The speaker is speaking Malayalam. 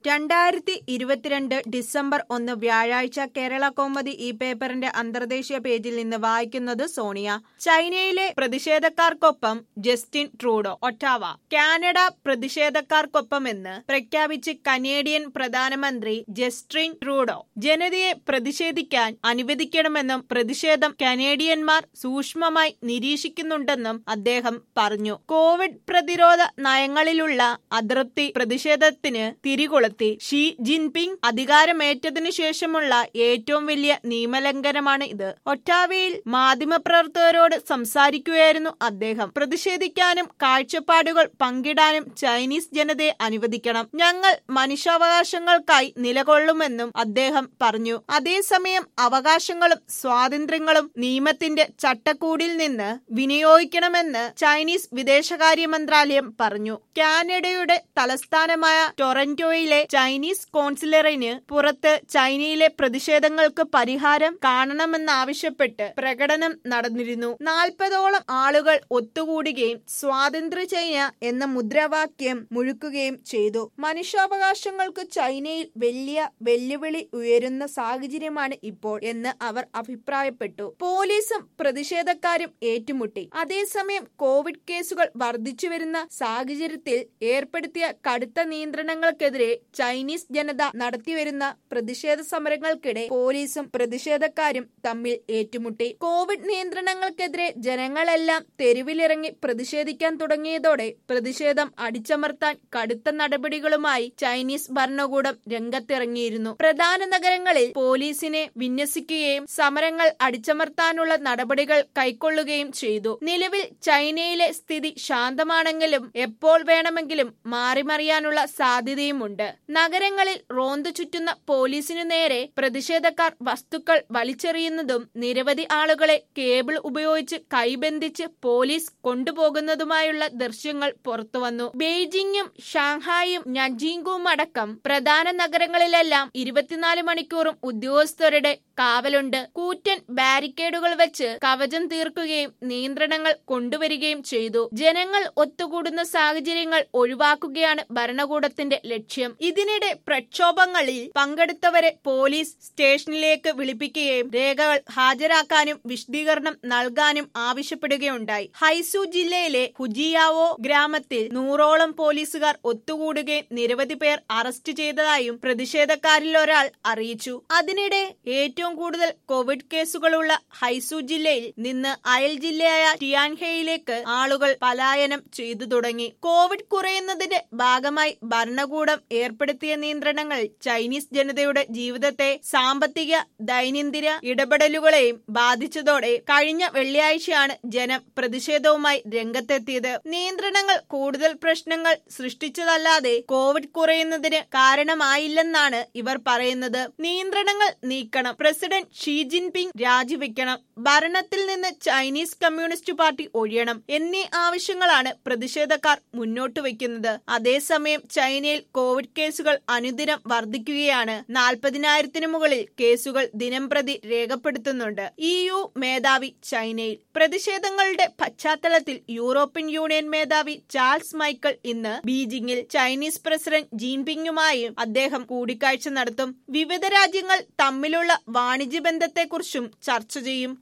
രണ്ടായിരത്തി ഇരുപത്തിരണ്ട് ഡിസംബർ ഒന്ന് വ്യാഴാഴ്ച കേരള കൗമുദി ഈ പേപ്പറിന്റെ അന്തർദേശീയ പേജിൽ നിന്ന് വായിക്കുന്നത് സോണിയ ചൈനയിലെ പ്രതിഷേധക്കാർക്കൊപ്പം ജസ്റ്റിൻ ട്രൂഡോ ഒറ്റാവ കാനഡ പ്രതിഷേധക്കാർക്കൊപ്പമെന്ന് പ്രഖ്യാപിച്ച് കനേഡിയൻ പ്രധാനമന്ത്രി ജസ്റ്റിൻ ട്രൂഡോ ജനതയെ പ്രതിഷേധിക്കാൻ അനുവദിക്കണമെന്നും പ്രതിഷേധം കനേഡിയന്മാർ സൂക്ഷ്മമായി നിരീക്ഷിക്കുന്നുണ്ടെന്നും അദ്ദേഹം പറഞ്ഞു കോവിഡ് പ്രതിരോധ നയങ്ങളിലുള്ള അതൃപ്തി പ്രതിഷേധത്തിന് തിരികൊളുത്തി ഷീ ജിൻപിങ് അധികാരമേറ്റതിനു ശേഷമുള്ള ഏറ്റവും വലിയ നിയമലംഘനമാണ് ഇത് ഒറ്റാവയിൽ മാധ്യമപ്രവർത്തകരോട് സംസാരിക്കുകയായിരുന്നു അദ്ദേഹം പ്രതിഷേധിക്കാനും കാഴ്ചപ്പാടുകൾ പങ്കിടാനും ചൈനീസ് ജനതയെ അനുവദിക്കണം ഞങ്ങൾ മനുഷ്യാവകാശങ്ങൾക്കായി നിലകൊള്ളുമെന്നും അദ്ദേഹം പറഞ്ഞു അതേസമയം അവകാശങ്ങളും സ്വാതന്ത്ര്യങ്ങളും നിയമത്തിന്റെ ചട്ടക്കൂടിൽ നിന്ന് വിനിയോഗിക്കണമെന്ന് ചൈനീസ് വിദേശകാര്യ മന്ത്രാലയം പറഞ്ഞു കാനഡയുടെ തലസ്ഥാനമായ ടൊറന്റോയിലെ ചൈനീസ് കോൺസുലറിന് പുറത്ത് ചൈനയിലെ പ്രതിഷേധങ്ങൾക്ക് പരിഹാരം കാണണമെന്നാവശ്യപ്പെട്ട് പ്രകടനം നടന്നിരുന്നു നാൽപ്പതോളം ആളുകൾ ഒത്തുകൂടുകയും സ്വാതന്ത്ര്യ ചൈന എന്ന മുദ്രാവാക്യം മുഴുക്കുകയും ചെയ്തു മനുഷ്യാവകാശങ്ങൾക്ക് ചൈനയിൽ വലിയ വെല്ലുവിളി ഉയരുന്ന സാഹചര്യമാണ് ഇപ്പോൾ എന്ന് അവർ അഭിപ്രായപ്പെട്ടു പോലീസും പ്രതിഷേധക്കാരും ഏറ്റുമുട്ടി അതേസമയം കോവിഡ് കേസുകൾ വർദ്ധിച്ചുവരുന്ന സാഹചര്യത്തിൽ ഏർപ്പെടുത്തിയ കടുത്ത നിയന്ത്രണങ്ങൾക്കെതിരെ ചൈനീസ് ജനത നടത്തിവരുന്ന പ്രതിഷേധ സമരങ്ങൾക്കിടെ പോലീസും പ്രതിഷേധക്കാരും തമ്മിൽ ഏറ്റുമുട്ടി കോവിഡ് നിയന്ത്രണങ്ങൾക്കെതിരെ ജനങ്ങളെല്ലാം തെരുവിലിറങ്ങി പ്രതിഷേധിക്കാൻ തുടങ്ങിയതോടെ പ്രതിഷേധം അടിച്ചമർത്താൻ കടുത്ത നടപടികളുമായി ചൈനീസ് ഭരണകൂടം രംഗത്തിറങ്ങിയിരുന്നു പ്രധാന നഗരങ്ങളിൽ പോലീസിനെ വിന്യസിക്കുകയും സമരങ്ങൾ അടിച്ചമർത്താനുള്ള നടപടികൾ കൈക്കൊള്ളുകയും ചെയ്തു നിലവിൽ ചൈനയിലെ സ്ഥിതി ശാന്തമാണെങ്കിലും എപ്പോൾ വേണമെങ്കിലും മാറിമറിയാനുള്ള സാധ്യതയുമുണ്ട് നഗരങ്ങളിൽ റോന്തു ചുറ്റുന്ന പോലീസിനു നേരെ പ്രതിഷേധക്കാർ വസ്തുക്കൾ വലിച്ചെറിയുന്നതും നിരവധി ആളുകളെ കേബിൾ ഉപയോഗിച്ച് കൈബന്ധിച്ച് പോലീസ് കൊണ്ടുപോകുന്നതുമായുള്ള ദൃശ്യങ്ങൾ പുറത്തുവന്നു ബെയ്ജിംഗും ഷാങ്ഹായും നജീങ്കും അടക്കം പ്രധാന നഗരങ്ങളിലെല്ലാം ഇരുപത്തിനാല് മണിക്കൂറും ഉദ്യോഗസ്ഥരുടെ കാവലുണ്ട് കൂറ്റൻ ബാരിക്കേഡുകൾ വെച്ച് കവചം തീർക്കുകയും നിയന്ത്രണങ്ങൾ കൊണ്ടുവരികയും ചെയ്തു ജനങ്ങൾ ഒത്തുകൂടുന്ന സാഹചര്യങ്ങൾ ഒഴിവാക്കുകയാണ് ഭരണകൂടത്തിന്റെ ലക്ഷ്യം ഇതിനിടെ പ്രക്ഷോഭങ്ങളിൽ പങ്കെടുത്തവരെ പോലീസ് സ്റ്റേഷനിലേക്ക് വിളിപ്പിക്കുകയും രേഖകൾ ഹാജരാക്കാനും വിശദീകരണം നൽകാനും ആവശ്യപ്പെടുകയുണ്ടായി ഹൈസു ജില്ലയിലെ ഹുജിയാവോ ഗ്രാമത്തിൽ നൂറോളം പോലീസുകാർ ഒത്തുകൂടുകയും നിരവധി പേർ അറസ്റ്റ് ചെയ്തതായും പ്രതിഷേധക്കാരിൽ ഒരാൾ അറിയിച്ചു അതിനിടെ ഏറ്റവും കൂടുതൽ കോവിഡ് കേസുകളുള്ള ഹൈസു ജില്ലയിൽ നിന്ന് അയൽ ജില്ലയായ ടിയാൻഹയിലേക്ക് ആളുകൾ പലായനം ചെയ്തു തുടങ്ങി കോവിഡ് കുറയുന്നതിന്റെ ഭാഗമായി ഭരണകൂടം ഏർപ്പെടുത്തിയ നിയന്ത്രണങ്ങൾ ചൈനീസ് ജനതയുടെ ജീവിതത്തെ സാമ്പത്തിക ദൈനംദിന ഇടപെടലുകളെയും ബാധിച്ചതോടെ കഴിഞ്ഞ വെള്ളിയാഴ്ചയാണ് ജനം പ്രതിഷേധവുമായി രംഗത്തെത്തിയത് നിയന്ത്രണങ്ങൾ കൂടുതൽ പ്രശ്നങ്ങൾ സൃഷ്ടിച്ചതല്ലാതെ കോവിഡ് കുറയുന്നതിന് കാരണമായില്ലെന്നാണ് ഇവർ പറയുന്നത് നിയന്ത്രണങ്ങൾ നീക്കണം പ്രസിഡന്റ് ഷീ ജിൻപിങ് രാജിവെക്കണം ഭരണത്തിൽ നിന്ന് ചൈനീസ് കമ്മ്യൂണിസ്റ്റ് പാർട്ടി ഒഴിയണം എന്നീ ആവശ്യങ്ങളാണ് പ്രതിഷേധക്കാർ മുന്നോട്ട് വയ്ക്കുന്നത് അതേസമയം ചൈനയിൽ കോവിഡ് കേസുകൾ അനുദിനം വർദ്ധിക്കുകയാണ് നാൽപ്പതിനായിരത്തിനു മുകളിൽ കേസുകൾ ദിനംപ്രതി രേഖപ്പെടുത്തുന്നുണ്ട് ഇ യു മേധാവി ചൈനയിൽ പ്രതിഷേധങ്ങളുടെ പശ്ചാത്തലത്തിൽ യൂറോപ്യൻ യൂണിയൻ മേധാവി ചാൾസ് മൈക്കിൾ ഇന്ന് ബീജിംഗിൽ ചൈനീസ് പ്രസിഡന്റ് ജീൻപിങ്ങുമായും അദ്ദേഹം കൂടിക്കാഴ്ച നടത്തും വിവിധ രാജ്യങ്ങൾ തമ്മിലുള്ള വാണിജ്യ ബന്ധത്തെക്കുറിച്ചും ചർച്ച ചെയ്യും